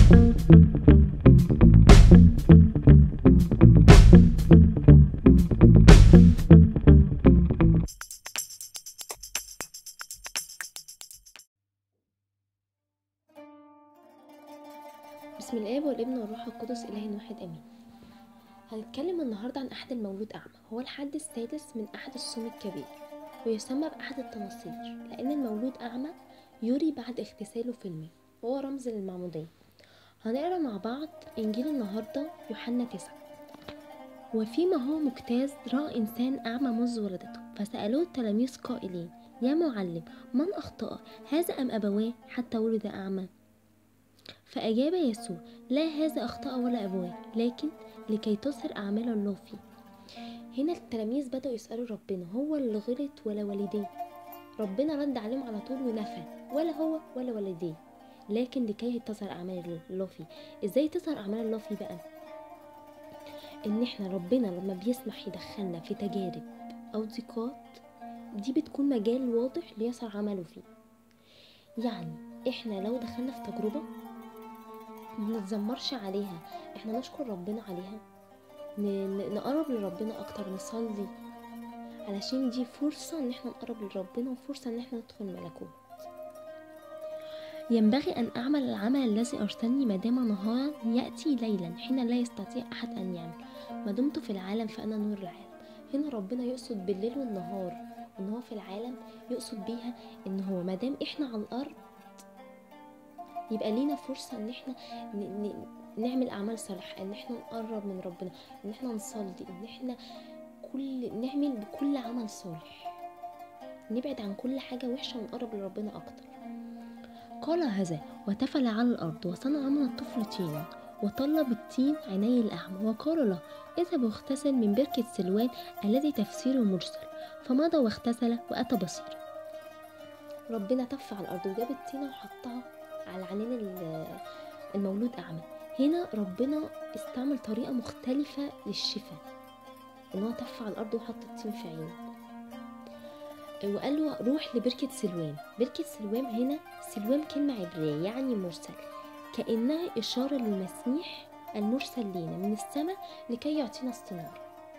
بسم الآب والابن والروح القدس إله واحد آمين هنتكلم النهاردة عن أحد المولود أعمى هو الحد السادس من أحد الصوم الكبير ويسمى بأحد التناصير لأن المولود أعمى يري بعد اغتساله في الماء وهو رمز للمعمودية هنقرا مع بعض إنجيل النهاردة يوحنا تسعة وفيما هو مجتاز رأى إنسان أعمى منذ ولدته فسألوه التلاميذ قائلين يا معلم من أخطأ هذا أم أبواه حتى ولد أعمى فأجاب يسوع لا هذا أخطأ ولا أبواه لكن لكي تظهر أعمال الله فيه هنا التلاميذ بدأوا يسألوا ربنا هو اللي غلط ولا والديه ربنا رد عليهم على طول ونفى ولا هو ولا والديه لكن لكي تظهر أعمال الله فيه إزاي تظهر أعمال الله فيه بقى إن إحنا ربنا لما بيسمح يدخلنا في تجارب أو ضيقات دي بتكون مجال واضح ليظهر عمله فيه يعني إحنا لو دخلنا في تجربة ما نتذمرش عليها احنا نشكر ربنا عليها ن- ن- نقرب لربنا اكتر نصلي علشان دي فرصة ان احنا نقرب لربنا وفرصة ان احنا ندخل ملكوت ينبغي أن أعمل العمل الذي أرسلني ما دام نهارا يأتي ليلا حين لا يستطيع أحد أن يعمل ما دمت في العالم فأنا نور العالم هنا ربنا يقصد بالليل والنهار وإن هو في العالم يقصد بيها إن هو ما دام إحنا على الأرض يبقى لينا فرصة إن إحنا ن- ن- نعمل أعمال صالحة إن إحنا نقرب من ربنا إن إحنا نصلي إن إحنا كل نعمل بكل عمل صالح نبعد عن كل حاجة وحشة ونقرب لربنا أكتر قال هذا وتفل على الأرض وصنع من الطفل طينا وطلب التين عيني الأعمى وقال له اذهب واغتسل من بركة سلوان الذي تفسيره مرسل فمضى واغتسل وأتى بصير ربنا تف على الأرض وجاب التينة وحطها على عينين ال- المولود أعمى هنا ربنا استعمل طريقة مختلفة للشفاء إن هو تف على الأرض وحط التين في عينه وقال له روح لبركة سلوان بركة سلوان هنا سلوان كلمة عبرية يعني مرسل كأنها إشارة للمسيح المرسل لينا من السماء لكي يعطينا استنارة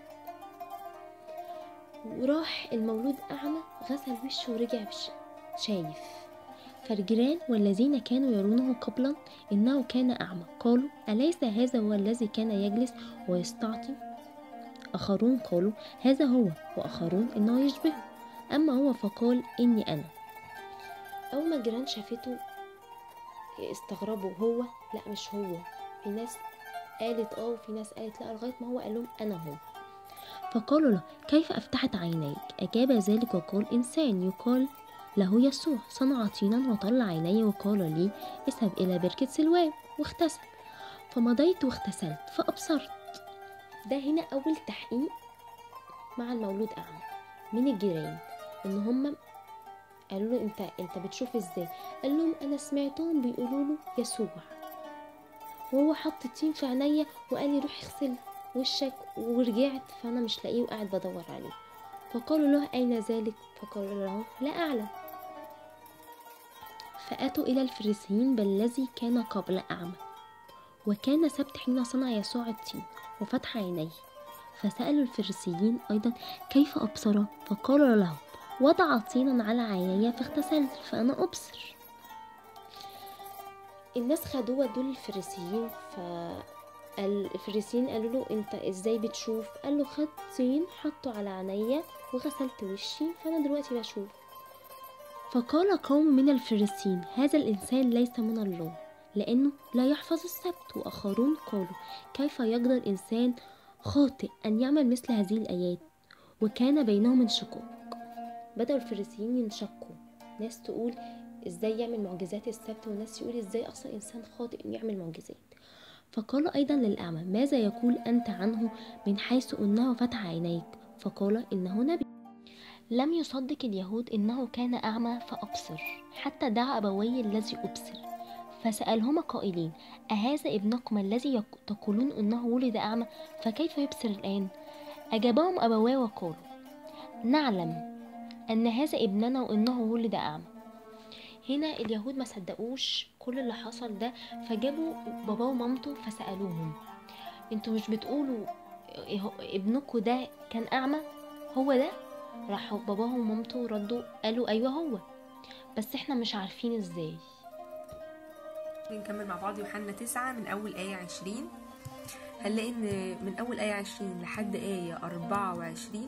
وراح المولود أعمى غسل وشه ورجع بش- شايف فالجيران والذين كانوا يرونه قبلا إنه كان أعمى قالوا أليس هذا هو الذي كان يجلس ويستعطي آخرون قالوا هذا هو وآخرون إنه يشبهه أما هو فقال إني أنا أول ما الجيران شافته استغربوا هو لا مش هو في ناس قالت اه وفي ناس قالت لا لغاية ما هو قال لهم أنا هو فقالوا له كيف أفتحت عينيك أجاب ذلك وقال إنسان يقال له يسوع صنع طينا وطلع عيني وقال لي اذهب إلى بركة سلوان واغتسل فمضيت واغتسلت فأبصرت ده هنا أول تحقيق مع المولود أعمى من الجيران إن هم قالوا له انت انت بتشوف ازاي قال لهم انا سمعتهم بيقولوا له يسوع وهو حط التين في عينيا وقال لي روح اغسل وشك ورجعت فانا مش لاقيه وقاعد بدور عليه فقالوا له اين ذلك فقال له لا اعلم فاتوا الى الفريسيين بل الذي كان قبل اعمى وكان سبت حين صنع يسوع التين وفتح عينيه فسالوا الفريسيين ايضا كيف ابصر فقال لهم وضع طينا على عيني فاغتسلت فأنا أبصر الناس خدوه دول الفريسيين ف الفريسيين قالوا له انت ازاي بتشوف قال له خد طين حطه على عينيا وغسلت وشي فانا دلوقتي بشوف فقال قوم من الفريسيين هذا الانسان ليس من الله لانه لا يحفظ السبت واخرون قالوا كيف يقدر انسان خاطئ ان يعمل مثل هذه الايات وكان بينهم انشقاق بدأوا الفريسيين ينشقوا ناس تقول ازاي يعمل معجزات السبت وناس يقول ازاي اصلا انسان خاطئ انه يعمل معجزات فقال ايضا للاعمى ماذا يقول انت عنه من حيث انه فتح عينيك فقال انه نبي لم يصدق اليهود انه كان اعمى فابصر حتى دعا ابويه الذي ابصر فسالهما قائلين اهذا ابنكم الذي يق- تقولون انه ولد اعمى فكيف يبصر الان اجابهم ابواه وقالوا نعلم أن هذا ابننا وإنه ولد أعمى هنا اليهود ما صدقوش كل اللي حصل ده فجابوا باباه ومامته فسألوهم انتوا مش بتقولوا ابنكوا ده كان أعمى هو ده راحوا باباه ومامته ردوا قالوا أيوه هو بس احنا مش عارفين ازاي نكمل مع بعض يوحنا تسعة من أول آية عشرين هنلاقي إن من أول آية عشرين لحد آية أربعة وعشرين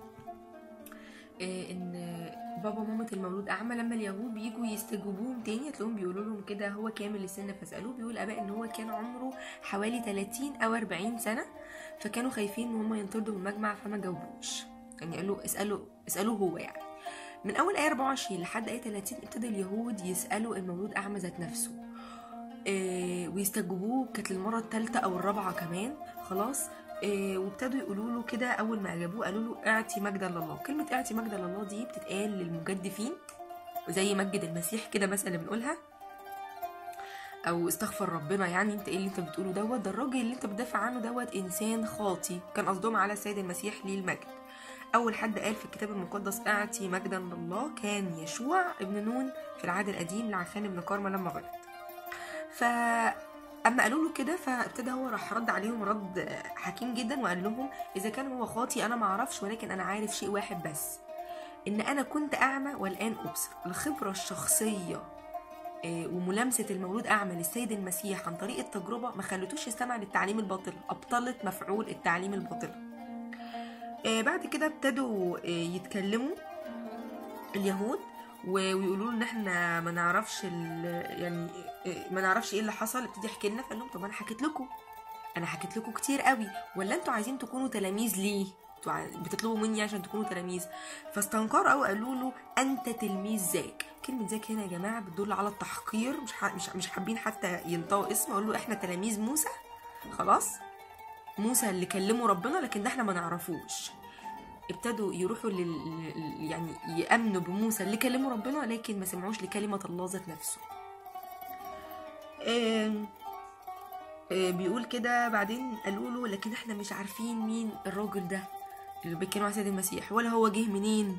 إن بابا ومامة المولود أعمى لما اليهود بيجوا يستجوبوهم تاني هتلاقيهم بيقولوا لهم كده هو كامل السن فاسألوه بيقول آباء إن هو كان عمره حوالي 30 أو 40 سنة فكانوا خايفين إن هم ينطردوا من المجمع فما جاوبوش يعني قالوا اسألوا اسألوه هو يعني من أول آية 24 لحد آية 30 ابتدى اليهود يسألوا المولود أعمى ذات نفسه إيه ويستجوبوه كانت المرة الثالثة أو الرابعة كمان خلاص إيه وابتدوا يقولوا له كده أول ما أجابوه قالوا له اعطي مجدا لله كلمة اعطي مجدا لله دي بتتقال للمجدفين زي مجد المسيح كده مثلا اللي بنقولها او استغفر ربنا يعني انت ايه اللي انت بتقوله دوت ده الراجل اللي انت بتدافع عنه دوت انسان خاطي كان قصدهم على السيد المسيح ليه المجد اول حد قال في الكتاب المقدس اعطي مجدا لله كان يشوع ابن نون في العهد القديم لعخان ابن كارما لما غلط ف اما قالوا له كده فابتدى هو راح رد عليهم رد حكيم جدا وقال لهم اذا كان هو خاطي انا ما اعرفش ولكن انا عارف شيء واحد بس ان انا كنت اعمى والان ابصر الخبره الشخصيه وملامسه المولود اعمى للسيد المسيح عن طريق التجربه ما خلتوش يستمع للتعليم الباطل ابطلت مفعول التعليم الباطل بعد كده ابتدوا يتكلموا اليهود ويقولوا ان احنا ما نعرفش يعني ما نعرفش ايه اللي حصل ابتدي يحكي لنا فقال لهم طب انا حكيت لكم انا حكيت لكم كتير قوي ولا انتوا عايزين تكونوا تلاميذ ليه بتطلبوا مني عشان تكونوا تلاميذ فاستنكروا او قالوا له انت تلميذ ذاك كلمه ذاك هنا يا جماعه بتدل على التحقير مش مش مش حابين حتى ينطقوا اسمه قالوا له احنا تلاميذ موسى خلاص موسى اللي كلمه ربنا لكن ده احنا ما نعرفوش ابتدوا يروحوا لل... يعني يامنوا بموسى اللي كلمه ربنا لكن ما سمعوش لكلمه الله ذات نفسه آه... آه بيقول كده بعدين قالوا له لكن احنا مش عارفين مين الراجل ده اللي بيتكلموا على سيد المسيح ولا هو جه منين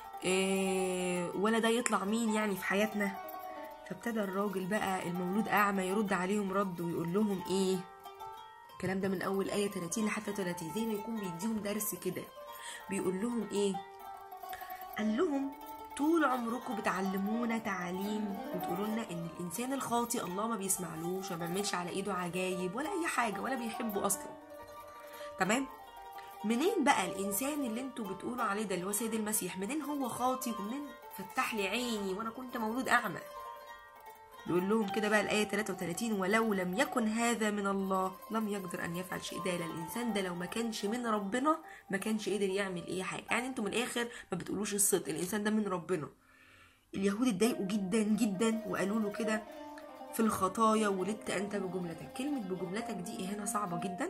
آه ولا ده يطلع مين يعني في حياتنا فابتدى الراجل بقى المولود اعمى يرد عليهم رد ويقول لهم ايه الكلام ده من اول ايه 30 لحتى 30 زي ما يكون بيديهم درس كده بيقول لهم ايه قال لهم طول عمركم بتعلمونا تعاليم وتقولوا لنا ان الانسان الخاطئ الله ما بيسمعلوش ما بيعملش على ايده عجايب ولا اي حاجه ولا بيحبه اصلا تمام منين بقى الانسان اللي انتوا بتقولوا عليه ده اللي هو سيد المسيح منين هو خاطي ومنين فتح لي عيني وانا كنت مولود اعمى بيقول لهم كده بقى الآية 33 ولو لم يكن هذا من الله لم يقدر أن يفعل شيء ده الإنسان ده لو ما كانش من ربنا ما كانش قدر يعمل أي حاجة يعني أنتوا من الآخر ما بتقولوش الصدق الإنسان ده من ربنا اليهود اتضايقوا جدا جدا وقالوا له كده في الخطايا ولدت أنت بجملتك كلمة بجملتك دي هنا صعبة جدا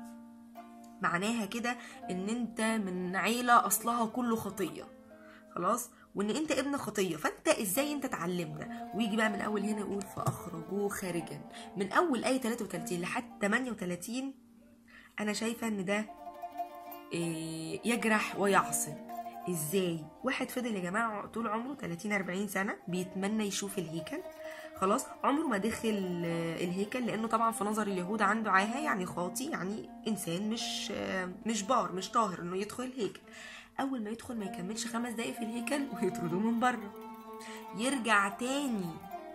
معناها كده ان انت من عيلة اصلها كله خطية خلاص وان انت ابن خطيه فانت ازاي انت اتعلمنا ويجي بقى من اول هنا يقول فاخرجوه خارجا من اول ايه 33 لحد 38 انا شايفه ان ده إيه يجرح ويعصب ازاي واحد فضل يا جماعه طول عمره 30 40 سنه بيتمنى يشوف الهيكل خلاص عمره ما دخل الهيكل لانه طبعا في نظر اليهود عنده عاهه يعني خاطي يعني انسان مش مش بار مش طاهر انه يدخل الهيكل اول ما يدخل ما يكملش خمس دقايق في الهيكل ويطردوه من بره يرجع تاني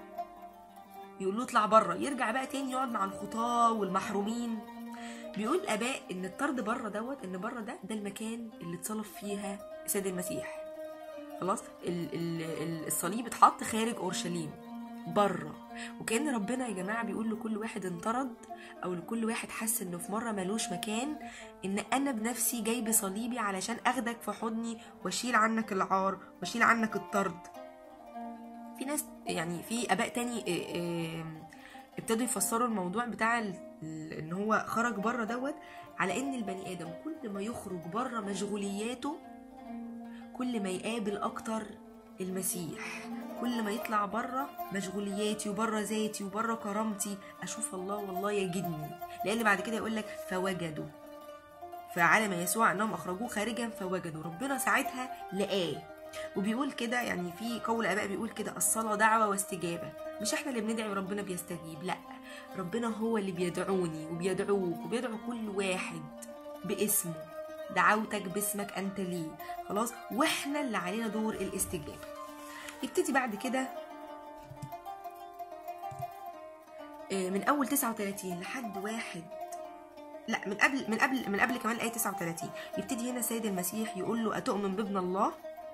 يقول له اطلع بره يرجع بقى تاني يقعد مع الخطاه والمحرومين بيقول الاباء ان الطرد بره دوت ان بره ده ده المكان اللي اتصلب فيها سيد المسيح خلاص ال- ال- الصليب اتحط خارج اورشليم بره وكان ربنا يا جماعه بيقول لكل واحد انطرد او لكل واحد حس انه في مره ملوش مكان ان انا بنفسي جاي بصليبي علشان اخدك في حضني واشيل عنك العار واشيل عنك الطرد في ناس يعني في اباء تاني اه، اه، ابتدوا يفسروا الموضوع بتاع ال- ال- ان هو خرج بره دوت على ان البني ادم كل ما يخرج بره مشغولياته كل ما يقابل اكتر المسيح كل ما يطلع بره مشغولياتي وبره ذاتي وبره كرامتي اشوف الله والله يجدني لان بعد كده يقول لك فوجدوا فعلم يسوع انهم اخرجوه خارجا فوجدوا ربنا ساعتها لقاه وبيقول كده يعني في قول اباء بيقول كده الصلاه دعوه واستجابه مش احنا اللي بندعي وربنا بيستجيب لا ربنا هو اللي بيدعوني وبيدعوك وبيدعو كل واحد باسمه دعوتك باسمك انت ليه خلاص واحنا اللي علينا دور الاستجابه يبتدي بعد كده آه، من اول 39 لحد واحد لا من قبل من قبل من قبل كمان الايه 39 يبتدي هنا سيد المسيح يقول له اتؤمن بابن الله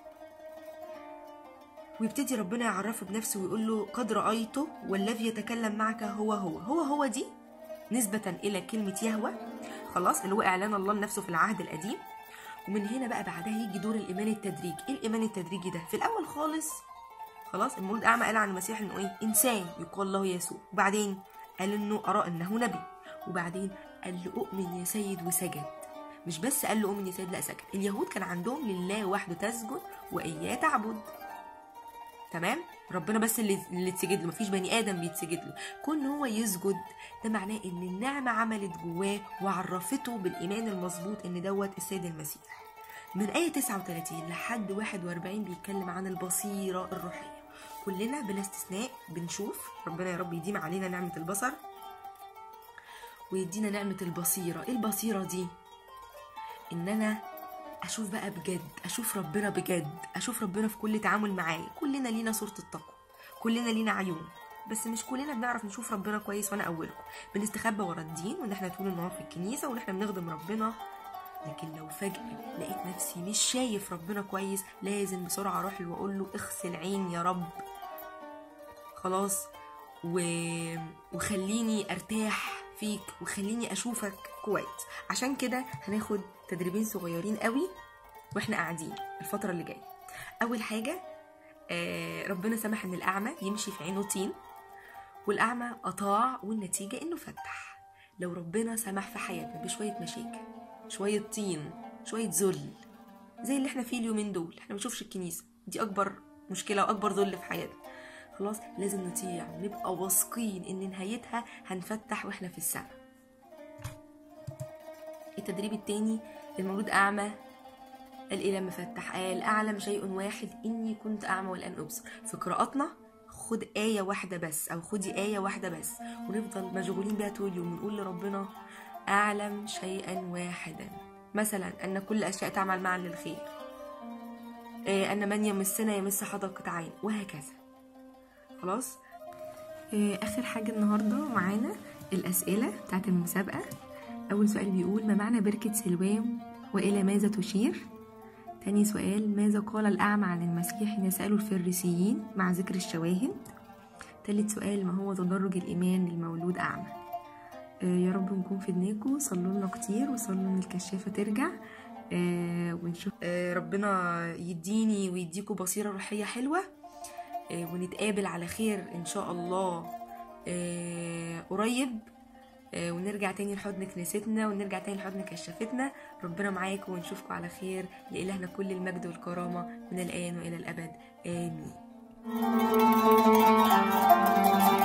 ويبتدي ربنا يعرفه بنفسه ويقول له قد رايته والذي يتكلم معك هو هو هو هو دي نسبة إلى كلمة يهوى خلاص اللي هو إعلان الله لنفسه في العهد القديم ومن هنا بقى بعدها يجي دور الإيمان التدريجي إيه الإيمان التدريجي ده في الأول خالص خلاص المولود أعمى قال عن المسيح إنه إيه إنسان يقال له يسوع وبعدين قال إنه أرى إنه نبي وبعدين قال له أؤمن يا سيد وسجد مش بس قال له أؤمن يا سيد لا سجد اليهود كان عندهم لله وحده تسجد وإياه تعبد تمام ربنا بس اللي اللي تسجد له مفيش بني ادم بيتسجد له كون إن هو يسجد ده معناه ان النعمه عملت جواه وعرفته بالايمان المظبوط ان دوت السيد المسيح من آية 39 لحد 41 بيتكلم عن البصيرة الروحية كلنا بلا استثناء بنشوف ربنا يا رب يديم علينا نعمة البصر ويدينا نعمة البصيرة ايه البصيرة دي ان انا اشوف بقى بجد اشوف ربنا بجد اشوف ربنا في كل تعامل معايا كلنا لينا صورة التقوى كلنا لينا عيون بس مش كلنا بنعرف نشوف ربنا كويس وانا اولكم بنستخبى ورا الدين وان احنا طول النهار في الكنيسه وان احنا بنخدم ربنا لكن لو فجأة لقيت نفسي مش شايف ربنا كويس لازم بسرعة أروح له وأقول له اغسل عين يا رب خلاص و... وخليني أرتاح فيك وخليني أشوفك كويس عشان كده هناخد تدريبين صغيرين قوي واحنا قاعدين الفترة اللي جاية أول حاجة آه ربنا سمح إن الأعمى يمشي في عينه طين والأعمى أطاع والنتيجة إنه فتح لو ربنا سمح في حياتنا بشوية مشاكل شوية طين شوية ذل زي اللي احنا فيه اليومين دول احنا بنشوفش الكنيسة دي أكبر مشكلة وأكبر ذل في حياتنا خلاص لازم نطيع ونبقى واثقين إن نهايتها هنفتح وإحنا في السماء التدريب التاني المولود أعمى قال إيه لما فتح قال أعلم شيء واحد إني كنت أعمى والآن أبصر في قراءاتنا خد آية واحدة بس أو خدي آية واحدة بس ونفضل مشغولين بيها طول اليوم ونقول لربنا أعلم شيئا واحدا مثلا أن كل أشياء تعمل معا للخير آه، أن من يمسنا يمس حدقة عين وهكذا خلاص آه، آخر حاجة النهاردة معانا الأسئلة بتاعت المسابقة أول سؤال بيقول ما معنى بركة سلوام وإلى ماذا تشير تاني سؤال ماذا قال الأعمى عن المسيح حين سألوا الفريسيين مع ذكر الشواهد تالت سؤال ما هو تدرج الإيمان للمولود أعمى آه، يا رب نكون في دنياكم صلوا لنا كتير وصلوا ان الكشافه ترجع آه ونشوف آه ربنا يديني ويديكوا بصيره روحيه حلوه آه ونتقابل على خير ان شاء الله آه قريب آه ونرجع تاني لحضن كنيستنا ونرجع تاني لحضن كشافتنا ربنا معاكم ونشوفكم على خير لإلهنا كل المجد والكرامة من الآن وإلى الأبد آمين